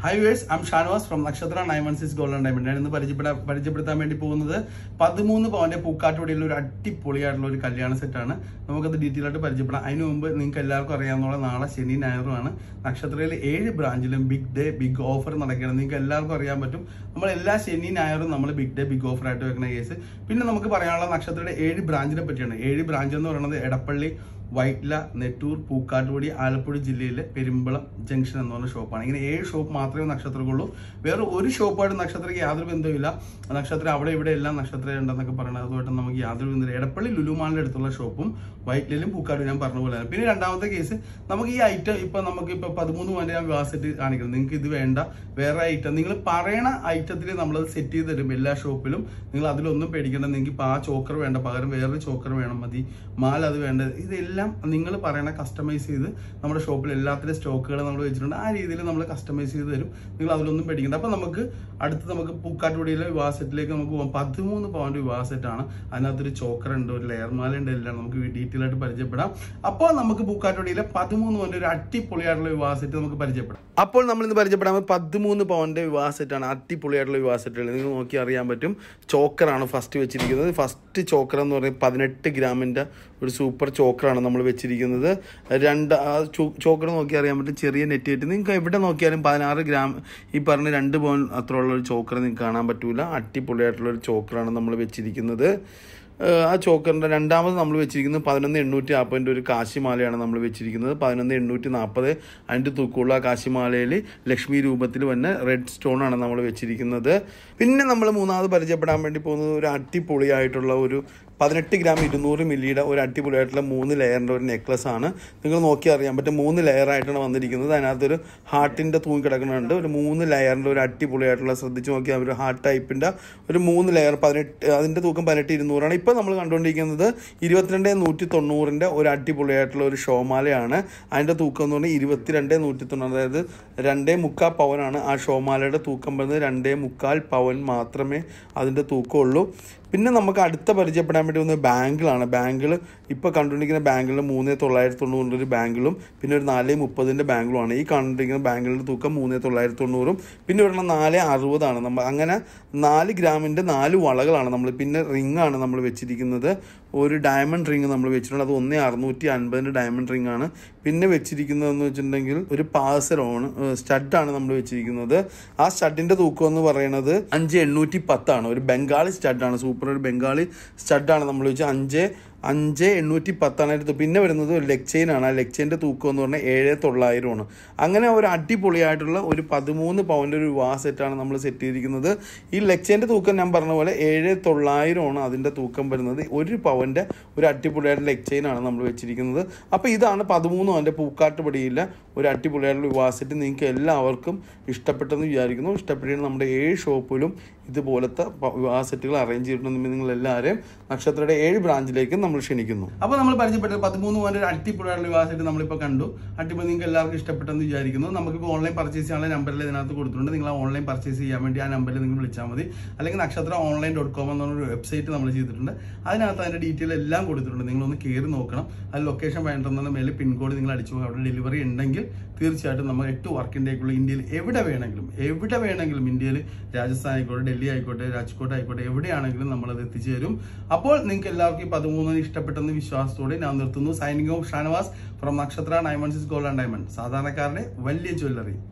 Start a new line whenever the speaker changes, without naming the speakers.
high viewers I'm Shanavas from Nakshatra nine one six golden diamond ഞാൻ ഇന്ന് പരിചയപ്പെടാ പരിചയപ്പെടുത്താൻ വേണ്ടി പോകുന്നത് പതിമൂന്ന് പവന്റെ പൂക്കാട്ടുപടിയിലുള്ള ഒരു അടിപൊളിയായിട്ടുള്ള ഒരു കല്യാണ സെറ്റാണ് നമുക്കത് ഡീറ്റെയിൽ ആയിട്ട് പരിചയപ്പെടാം അതിന് മുമ്പ് നിങ്ങൾക്ക് എല്ലാവർക്കും അറിയാവുന്ന നാളെ ശനി ഞായറുമാണ് നക്ഷത്രയിൽ ഏഴ് ബ്രാഞ്ചിലും ബിഗ് ഡേ ബിഗ് ഓഫർ നടക്കുകയാണ് നിങ്ങൾക്ക് എല്ലാവർക്കും അറിയാൻ പറ്റും നമ്മൾ എല്ലാ ശനി ഞായറും നമ്മൾ ബിഗ് ഡേ ബിഗ് ഓഫർ ആയിട്ട് വെക്കുന്ന കേസ് പിന്നെ നമുക്ക് പറയാനുള്ള നക്ഷത്രയുടെ ഏഴ് ബ്രാഞ്ചിനെ പറ്റിയാണ് ഏഴ് ബ്രാഞ്ച് എന്ന് പറയുന്നത് എടപ്പള്ളി വൈറ്റ്ല നെട്ടൂർ പൂക്കാട്ടുപടി ആലപ്പുഴ ജില്ലയിലെ പെരുമ്പളം ജംഗ്ഷൻ എന്ന് പറഞ്ഞ ഷോപ്പാണ് ഇങ്ങനെ ഏഴ് ഷോപ്പ് മാത്രമേ നക്ഷത്രക്കുള്ളൂ വേറെ ഒരു ഷോപ്പായിട്ട് നക്ഷത്രയ്ക്ക് യാതൊരു ബന്ധവുമില്ല നക്ഷത്രം അവിടെ ഇവിടെ എല്ലാം നക്ഷത്രം ഉണ്ടെന്നൊക്കെ പറയുന്നത് അതുമായിട്ട് നമുക്ക് യാതൊരു ബന്ധമില്ല എടപ്പള്ളി ലുലുമാളിന്റെ അടുത്തുള്ള ഷോപ്പും വൈറ്റ്ലയിലും പൂക്കാട്ടും ഞാൻ പറഞ്ഞ പോലെ പിന്നെ രണ്ടാമത്തെ കേസ് നമുക്ക് ഈ ഐറ്റം ഇപ്പൊ നമുക്ക് ഇപ്പൊ പതിമൂന്ന് പവന്റെ ഞാൻ വിവാസറ്റ് കാണിക്കുന്നത് നിങ്ങൾക്ക് ഇത് വേണ്ട വേറെ ഐറ്റം നിങ്ങൾ പറയണ ഐറ്റത്തിൽ നമ്മളത് സെറ്റ് ചെയ്ത് തരും എല്ലാ ഷോപ്പിലും നിങ്ങൾ അതിലൊന്നും പേടിക്കേണ്ട നിങ്ങൾക്ക് ഇപ്പൊ ആ ചോക്കർ വേണ്ട പകരം വേറൊരു ചോക്കർ വേണം മതി മാല അത് വേണ്ടത് ഇതെല്ലാം നിങ്ങൾ പറയണ കസ്റ്റമൈസ് ചെയ്ത് നമ്മുടെ ഷോപ്പിൽ എല്ലാത്തിലും സ്റ്റോക്കുകൾ നമ്മൾ വെച്ചിട്ടുണ്ട് ആ രീതിയിൽ നമ്മൾ കസ്റ്റമൈസ് ചെയ്ത് തരും നിങ്ങൾ അതിലൊന്നും പേടിക്കേണ്ട അപ്പൊ നമുക്ക് അടുത്ത് നമുക്ക് പൂക്കാട്ടുപടിയിലെ വിവാഹ സെറ്റിലേക്ക് നമുക്ക് പോകാം പതിമൂന്ന് പവന്റെ വിവാഹ സെറ്റാണ് അതിനകത്തൊരു ചോക്കർ ഉണ്ട് ഒരു ലെയർ മാല ഉണ്ട് എല്ലാം നമുക്ക് ഡീറ്റെയിൽ ആയിട്ട് പരിചയപ്പെടാം അപ്പോൾ നമുക്ക് പൂക്കാട്ടുപടിയിലെ പതിമൂന്ന് പവന്റെ ഒരു അടിപൊളിയായിട്ടുള്ള വിവാഹ സെറ്റ് നമുക്ക് പരിചയപ്പെടാം അപ്പോൾ നമ്മൾ ഇന്ന് പരിചയപ്പെടാൻ പതിമൂന്ന് പവന്റെ വിവാഹ സെറ്റാണ് അടിപൊളിയായിട്ടുള്ള വിവാഹ സെറ്റുകൾ നിങ്ങൾ നോക്കി അറിയാൻ പറ്റും ചോക്കറാണ് ഫസ്റ്റ് വെച്ചിരിക്കുന്നത് ഫസ്റ്റ് ചോക്കർ എന്ന് പറയുന്നത് പതിനെട്ട് ഗ്രാമിന്റെ ഒരു സൂപ്പർ ചോക്കറാണ് നമ്മൾ വെച്ചിരിക്കുന്നത് രണ്ട് ആ ചോക്കർ നോക്കി അറിയാൻ പറ്റും ചെറിയ നെറ്റ് ആയിട്ട് നിങ്ങൾക്ക് എവിടെ നോക്കിയാലും പതിനാറ് ഗ്രാം ഈ പറഞ്ഞ രണ്ട് പവൻ അത്ര ഉള്ള ഒരു ചോക്കർ നിങ്ങൾക്ക് കാണാൻ പറ്റൂല അടിപൊളിയായിട്ടുള്ള ഒരു ചോക്കറാണ് നമ്മൾ വെച്ചിരിക്കുന്നത് ഏഹ് ആ ചോക്കറിൻ്റെ രണ്ടാമത് നമ്മൾ വെച്ചിരിക്കുന്നത് പതിനൊന്ന് എണ്ണൂറ്റി നാൽപ്പതിൻ്റെ ഒരു കാശിമാലയാണ് നമ്മൾ വെച്ചിരിക്കുന്നത് പതിനൊന്ന് എണ്ണൂറ്റി നാൽപ്പത് അതിൻ്റെ തൂക്കമുള്ള ആ കാശിമാലയിൽ ലക്ഷ്മി രൂപത്തിൽ വന്ന റെഡ് സ്റ്റോൺ ആണ് നമ്മൾ വെച്ചിരിക്കുന്നത് പിന്നെ നമ്മൾ മൂന്നാമത് പരിചയപ്പെടാൻ വേണ്ടി പോകുന്നത് ഒരു അടിപൊളിയായിട്ടുള്ള ഒരു പതിനെട്ട് ഗ്രാം ഇരുന്നൂറ് മില്ലിയുടെ ഒരു അടിപൊളിയായിട്ടുള്ള മൂന്ന് ലെയറിൻ്റെ ഒരു നെക്ലസ് ആണ് നിങ്ങൾ നോക്കി അറിയാൻ പറ്റും മൂന്ന് ലെയർ ആയിട്ടാണ് വന്നിരിക്കുന്നത് അതിനകത്തൊരു ഹാർട്ടിൻ്റെ തൂങ്ങി കിടക്കുന്നുണ്ട് ഒരു മൂന്ന് ലെയറിൻ്റെ ഒരു അടിപൊളിയായിട്ടുള്ള ശ്രദ്ധിച്ച് നോക്കിയാൽ ഒരു ഹാർട്ട് ടൈപ്പിൻ്റെ ഒരു മൂന്ന് ലെയർ പതിനെട്ട് അതിൻ്റെ തൂക്കം പതിനെട്ട് ഇരുന്നൂറാണ് ഇപ്പോൾ നമ്മൾ കണ്ടുകൊണ്ടിരിക്കുന്നത് ഇരുപത്തിരണ്ട് നൂറ്റി തൊണ്ണൂറിൻ്റെ ഒരു അടിപൊളിയായിട്ടുള്ള ഒരു ഷോമാലയാണ് അതിൻ്റെ തൂക്കം എന്ന് പറഞ്ഞാൽ ഇരുപത്തിരണ്ട് നൂറ്റി തൊണ്ണൂറ് അതായത് രണ്ടേ മുക്കാൽ പവനാണ് ആ ഷോമാലയുടെ തൂക്കം വരുന്നത് രണ്ടേ മുക്കാൽ പവൻ മാത്രമേ അതിൻ്റെ തൂക്കമുള്ളൂ പിന്നെ നമുക്ക് അടുത്ത പരിചയപ്പെടാൻ വേണ്ടി വന്നത് ബാങ്കിളാണ് ബാങ്കിൾ ഇപ്പോൾ കണ്ടുകൊണ്ടിരിക്കുന്ന ബാങ്കിളിൽ മൂന്ന് തൊള്ളായിരത്തി തൊണ്ണൂറിൻ്റെ ഒരു ബാങ്കിളും പിന്നെ ഒരു നാല് മുപ്പതിൻ്റെ ബാങ്കിളുമാണ് ഈ കണ്ടുകൊണ്ടിരിക്കുന്ന ബാങ്കിളിൻ്റെ തൂക്കം മൂന്ന് തൊള്ളായിരത്തി തൊണ്ണൂറും പിന്നെ ഒരെണ്ണം നാല് അറുപതാണ് നമ്മൾ അങ്ങനെ നാല് ഗ്രാമിൻ്റെ നാല് വളകളാണ് നമ്മൾ പിന്നെ റിംഗ് ആണ് നമ്മൾ വെച്ചിരിക്കുന്നത് ഒരു ഡയമണ്ട് റിംഗ് നമ്മൾ വെച്ചിട്ടുണ്ട് അത് ഒന്നേ അറുന്നൂറ്റി അൻപതിൻ്റെ ഡയമണ്ട് റിംഗ് ആണ് പിന്നെ വെച്ചിരിക്കുന്നതെന്ന് വെച്ചിട്ടുണ്ടെങ്കിൽ ഒരു പാസറോണ് സ്റ്റഡാണ് നമ്മൾ വെച്ചിരിക്കുന്നത് ആ സ്റ്റഡിൻ്റെ തൂക്കം എന്ന് പറയുന്നത് അഞ്ച് എണ്ണൂറ്റി പത്താണ് ഒരു ബംഗാളി സ്റ്റഡാണ് സൂപ്പർ ഒരു ബംഗാളി സ്റ്റഡാണ് നമ്മൾ വെച്ചാൽ അഞ്ച് അഞ്ച് എണ്ണൂറ്റി പത്താണ് അതിൻ്റെ തൂ- പിന്നെ വരുന്നത് ഒരു ലെഗ് ചെയിൻ ആണ് ആ ലെഗ് ചെയിൻ്റെ തൂക്കം എന്ന് പറഞ്ഞാൽ ഏഴ് തൊള്ളായിരമാണ് അങ്ങനെ ഒരു അടിപൊളിയായിട്ടുള്ള ഒരു പതിമൂന്ന് പവൻ്റെ ഒരു വിവാഹ സെറ്റാണ് നമ്മൾ സെറ്റ് ചെയ്തിരിക്കുന്നത് ഈ ലെഗ് ചെയിൻ്റെ തൂക്കം ഞാൻ പറഞ്ഞ പോലെ ഏഴ് തൊള്ളായിരമാണ് അതിൻ്റെ തൂക്കം വരുന്നത് ഒരു പവൻ്റെ ഒരു അടിപൊളിയായിട്ടുള്ള ലെഗ് ചെയിൻ ആണ് നമ്മൾ വെച്ചിരിക്കുന്നത് അപ്പോൾ ഇതാണ് പതിമൂന്ന് പവൻ്റെ പൂക്കാട്ടുപടിയിലെ ഒരു അടിപൊളിയായിട്ടുള്ള വിവാഹ സെറ്റ് നിങ്ങൾക്ക് എല്ലാവർക്കും ഇഷ്ടപ്പെട്ടെന്ന് വിചാരിക്കുന്നു ഇഷ്ടപ്പെട്ടിട്ട് നമ്മുടെ ഏഴ് ഷോപ്പിലും ഇതുപോലത്തെ പ- വിവാഹ സെറ്റുകൾ അറേഞ്ച് ചെയ്തിട്ടുണ്ടെങ്കിൽ നിങ്ങൾ എല്ലാവരെയും നക്ഷത്രയുടെ ഏഴ് ബ്രാഞ്ചിലേക്കും നമ്മൾ ക്ഷണിക്കുന്നു അപ്പോൾ നമ്മൾ പരിചയപ്പെട്ടത് പതിമൂന്ന് പോയിന്റ് ഒരു അടിപൊളിയായിട്ടുള്ള വിവാഹ സെറ്റ് നമ്മളിപ്പോൾ കണ്ടു അടിപൊളി നിങ്ങൾക്ക് എല്ലാവർക്കും ഇഷ്ടപ്പെട്ടെന്ന് വിചാരിക്കുന്നു നമുക്കിപ്പോൾ ഓൺലൈൻ പർച്ചേസ് ചെയ്യാനുള്ള നമ്പറിൽ ഇതിനകത്ത് കൊടുത്തിട്ടുണ്ട് നിങ്ങൾ ആ ഓൺലൈൻ പർച്ചേസ് ചെയ്യാൻ വേണ്ടി ആ നമ്പറിൽ നിങ്ങൾ വിളിച്ചാൽ മതി അല്ലെങ്കിൽ നക്ഷത്ര ഓൺലൈൻ ഡോട്ട് കോം എന്ന ഒരു വെബ്സൈറ്റ് നമ്മൾ ചെയ്തിട്ടുണ്ട് അതിനകത്ത് അതിന്റെ ഡീറ്റെയിൽ എല്ലാം കൊടുത്തിട്ടുണ്ട് നിങ്ങളൊന്ന് കയറി നോക്കണം അത് ലൊക്കേഷൻ വേണ്ടെന്ന മേലെ പിൻകോഡ് നിങ്ങൾ അടിച്ചു പോകും അവിടെ ഡെലിവറി ഉണ്ടെങ്കിൽ തീർച്ചയായിട്ടും നമ്മൾ എട്ട് വർക്കിംഗ് ഡേക്കുള്ള ഇന്ത്യയിൽ എവിടെ വേണമെങ്കിലും എവിടെ വേണമെങ്കിലും ഇന്ത്യയിൽ രാജസ്ഥാൻ ആയിക്കോട്ടെ ഡൽഹി ആയിക്കോട്ടെ രാജ്കോട്ട് ആയിക്കോട്ടെ എവിടെയാണെങ്കിലും നമ്മളത് എത്തിച്ചു തരും അപ്പോൾ നിങ്ങൾക്ക് എല്ലാവർക്കും ഈ പതിമൂന്നിന് ഇഷ്ടപ്പെട്ടെന്ന് വിശ്വാസത്തോടെ ഞാൻ നിർത്തുന്നു signing off Shanavas from Nakshatra nine one six gold and diamond സാധാരണക്കാരുടെ വലിയ ജ്വല്ലറി